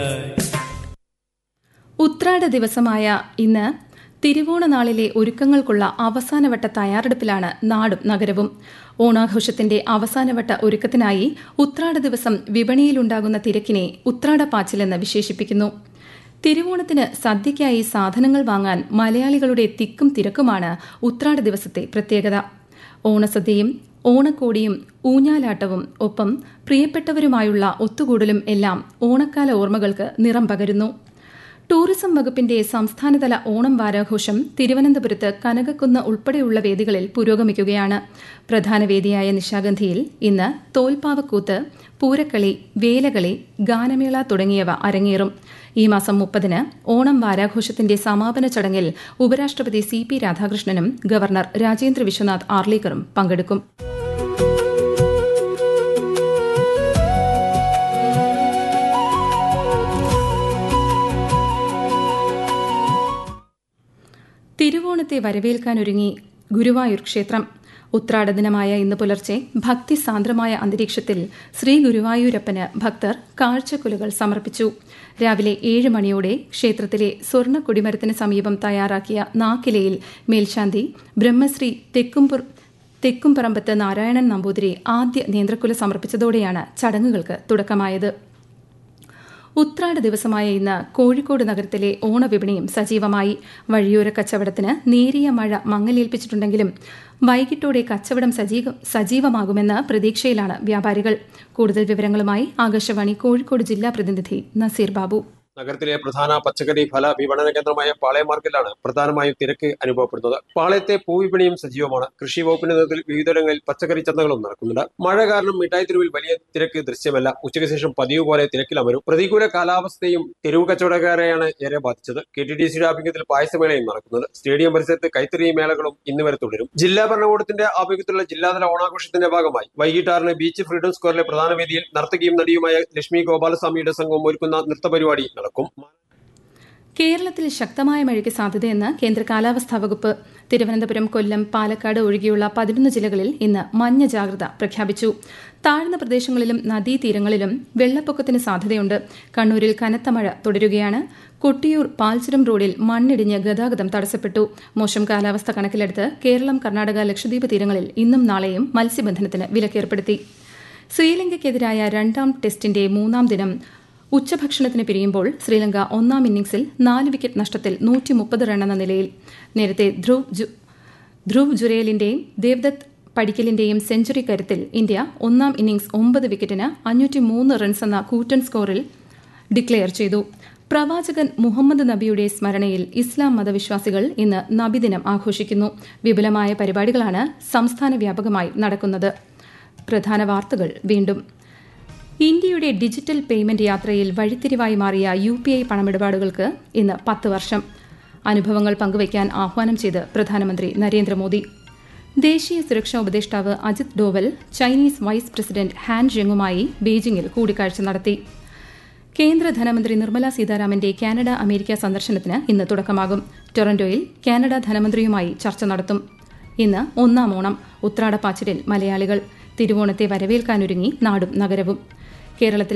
ഉത്രാട ദിവസമായ ഇന്ന് തിരുവോണനാളിലെ ഒരുക്കങ്ങൾക്കുള്ള അവസാനവട്ട തയ്യാറെടുപ്പിലാണ് നാടും നഗരവും ഓണാഘോഷത്തിന്റെ അവസാനവട്ട ഒരുക്കത്തിനായി ഉത്രാട ദിവസം വിപണിയിലുണ്ടാകുന്ന തിരക്കിനെ ഉത്രാടപ്പാച്ചിലെന്ന് വിശേഷിപ്പിക്കുന്നു തിരുവോണത്തിന് സദ്യയ്ക്കായി സാധനങ്ങൾ വാങ്ങാൻ മലയാളികളുടെ തിക്കും തിരക്കുമാണ് ഉത്രാട ദിവസത്തെ പ്രത്യേകത ഓണസദ്യയും ഓണക്കോടിയും ഊഞ്ഞാലാട്ടവും ഒപ്പം പ്രിയപ്പെട്ടവരുമായുള്ള ഒത്തുകൂടലും എല്ലാം ഓണക്കാല ഓർമ്മകൾക്ക് നിറം പകരുന്നു ടൂറിസം വകുപ്പിന്റെ സംസ്ഥാനതല ഓണം വാരാഘോഷം തിരുവനന്തപുരത്ത് കനകക്കുന്ന് ഉൾപ്പെടെയുള്ള വേദികളിൽ പുരോഗമിക്കുകയാണ് പ്രധാന വേദിയായ നിശാഗന്ധിയിൽ ഇന്ന് തോൽപ്പാവക്കൂത്ത് പൂരക്കളി വേലകളി ഗാനമേള തുടങ്ങിയവ അരങ്ങേറും ഈ മാസം മുപ്പതിന് ഓണം വാരാഘോഷത്തിന്റെ സമാപന ചടങ്ങിൽ ഉപരാഷ്ട്രപതി സി പി രാധാകൃഷ്ണനും ഗവർണർ രാജേന്ദ്ര വിശ്വനാഥ് ആർലേക്കറും പങ്കെടുക്കും തിരുവോണത്തെ വരവേൽക്കാനൊരുങ്ങി ഗുരുവായൂർ ക്ഷേത്രം ഉത്രാട ദിനമായ ഇന്ന് പുലർച്ചെ ഭക്തിസാന്ദ്രമായ അന്തരീക്ഷത്തിൽ ശ്രീ ഗുരുവായൂരപ്പന് ഭക്തർ കാഴ്ചക്കുലകൾ സമർപ്പിച്ചു രാവിലെ ഏഴ് മണിയോടെ ക്ഷേത്രത്തിലെ സ്വർണ്ണ കൊടിമരത്തിന് സമീപം തയ്യാറാക്കിയ നാക്കിലയിൽ മേൽശാന്തി ബ്രഹ്മശ്രീ തെക്കുംപുർ തെക്കുംപറമ്പത്ത് നാരായണൻ നമ്പൂതിരി ആദ്യ നേന്ത്രക്കുല സമർപ്പിച്ചതോടെയാണ് ചടങ്ങുകൾക്ക് തുടക്കമായത് ഉത്രാട ദിവസമായ ഇന്ന് കോഴിക്കോട് നഗരത്തിലെ ഓണവിപണിയും സജീവമായി വഴിയോര കച്ചവടത്തിന് നേരിയ മഴ മങ്ങലേൽപ്പിച്ചിട്ടുണ്ടെങ്കിലും വൈകിട്ടോടെ കച്ചവടം സജീവമാകുമെന്ന പ്രതീക്ഷയിലാണ് വ്യാപാരികൾ കൂടുതൽ വിവരങ്ങളുമായി ആകാശവാണി കോഴിക്കോട് ജില്ലാ പ്രതിനിധി നസീർ ബാബു നഗരത്തിലെ പ്രധാന പച്ചക്കറി ഫല വിപണന കേന്ദ്രമായ പാളയം മാർക്കറ്റിലാണ് പ്രധാനമായും തിരക്ക് അനുഭവപ്പെടുന്നത് പാളയത്തെ പൂവിപണിയും സജീവമാണ് കൃഷി വകുപ്പിന്റെ നേതൃത്വത്തിൽ വിവിധയിടങ്ങളിൽ പച്ചക്കറി ചന്തകളും നടക്കുന്നുണ്ട് മഴ കാരണം മിഠായി തെരുവിൽ വലിയ തിരക്ക് ദൃശ്യമല്ല ഉച്ചയ്ക്ക് ശേഷം പതിവ് പോലെ തിരക്കിലമരും പ്രതികൂല കാലാവസ്ഥയും തെരുവ് കച്ചവടക്കാരെയാണ് ഏറെ ബാധിച്ചത് കെ ടി ഡി സിയുടെ ആഭിമുഖ്യത്തിൽ പായസമേളയും നടക്കുന്നത് സ്റ്റേഡിയം പരിസരത്ത് കൈത്തറി മേളകളും ഇന്ന് വരെ തുടരും ജില്ലാ ഭരണകൂടത്തിന്റെ ആഭിമുഖ്യത്തിലുള്ള ജില്ലാതല ഓണാഘോഷത്തിന്റെ ഭാഗമായി വൈകിട്ട് ആറിന് ബീച്ച് ഫ്രീഡം സ്ക്വയറിലെ പ്രധാന വേദിയിൽ നർത്തകിയും നടിയുമായ ലക്ഷ്മി ഗോപാലസ്വാമിയുടെ സംഘവും ഒരുക്കുന്ന നൃത്തപരിപാടി നടക്കും കേരളത്തിൽ ശക്തമായ മഴയ്ക്ക് സാധ്യതയെന്ന് കേന്ദ്ര കാലാവസ്ഥാ വകുപ്പ് തിരുവനന്തപുരം കൊല്ലം പാലക്കാട് ഒഴികെയുള്ള പതിനൊന്ന് ജില്ലകളിൽ ഇന്ന് മഞ്ഞ ജാഗ്രത പ്രഖ്യാപിച്ചു താഴ്ന്ന പ്രദേശങ്ങളിലും നദീതീരങ്ങളിലും വെള്ളപ്പൊക്കത്തിന് സാധ്യതയുണ്ട് കണ്ണൂരിൽ കനത്ത മഴ തുടരുകയാണ് കൊട്ടിയൂർ പാൽച്ചുരം റോഡിൽ മണ്ണിടിഞ്ഞ് ഗതാഗതം തടസ്സപ്പെട്ടു മോശം കാലാവസ്ഥ കണക്കിലെടുത്ത് കേരളം കർണാടക ലക്ഷദ്വീപ് തീരങ്ങളിൽ ഇന്നും നാളെയും മത്സ്യബന്ധനത്തിന് വിലക്കേർപ്പെടുത്തി ശ്രീലങ്കയ്ക്കെതിരായ രണ്ടാം ടെസ്റ്റിന്റെ മൂന്നാം ദിനം ഉച്ചഭക്ഷണത്തിന് പിരിയുമ്പോൾ ശ്രീലങ്ക ഒന്നാം ഇന്നിംഗ്സിൽ നാല് വിക്കറ്റ് നഷ്ടത്തിൽ നൂറ്റി മുപ്പത് റണ്ണെന്ന നിലയിൽ നേരത്തെ ധ്രുവ് ധ്രുവ് ജുരേലിന്റെയും ദേവ്ദത്ത് പടിക്കലിന്റെയും സെഞ്ചുറി കരുത്തിൽ ഇന്ത്യ ഒന്നാം ഇന്നിംഗ്സ് ഒമ്പത് വിക്കറ്റിന് അഞ്ഞൂറ്റി മൂന്ന് റൺസ് എന്ന കൂറ്റൻ സ്കോറിൽ ഡിക്ലെയർ ചെയ്തു പ്രവാചകൻ മുഹമ്മദ് നബിയുടെ സ്മരണയിൽ ഇസ്ലാം മതവിശ്വാസികൾ ഇന്ന് നബിദിനം ആഘോഷിക്കുന്നു വിപുലമായ പരിപാടികളാണ് സംസ്ഥാന വ്യാപകമായി നടക്കുന്നത് പ്രധാന വാർത്തകൾ വീണ്ടും ഇന്ത്യയുടെ ഡിജിറ്റൽ പേയ്മെന്റ് യാത്രയിൽ വഴിത്തിരിവായി മാറിയ യു പി ഐ പണമിടപാടുകൾക്ക് ഇന്ന് പത്ത് വർഷം അനുഭവങ്ങൾ പങ്കുവയ്ക്കാൻ ആഹ്വാനം ചെയ്ത് പ്രധാനമന്ത്രി നരേന്ദ്രമോദി ദേശീയ സുരക്ഷാ ഉപദേഷ്ടാവ് Ajit Doval Chinese vice president Han ജെങ്ങുമായി ബീജിംഗിൽ കൂടിക്കാഴ്ച നടത്തി കേന്ദ്ര ധനമന്ത്രി നിർമ്മല സീതാരാമന്റെ കാനഡ അമേരിക്ക സന്ദർശനത്തിന് ഇന്ന് തുടക്കമാകും ടൊറന്റോയിൽ കാനഡ ധനമന്ത്രിയുമായി ചർച്ച നടത്തും ഇന്ന് ഒന്നാം ഓണം ഉത്രാടപ്പാച്ചിലിൽ മലയാളികൾ തിരുവോണത്തെ വരവേൽക്കാനൊരുങ്ങി നാടും നഗരവും കേരളത്തിൽ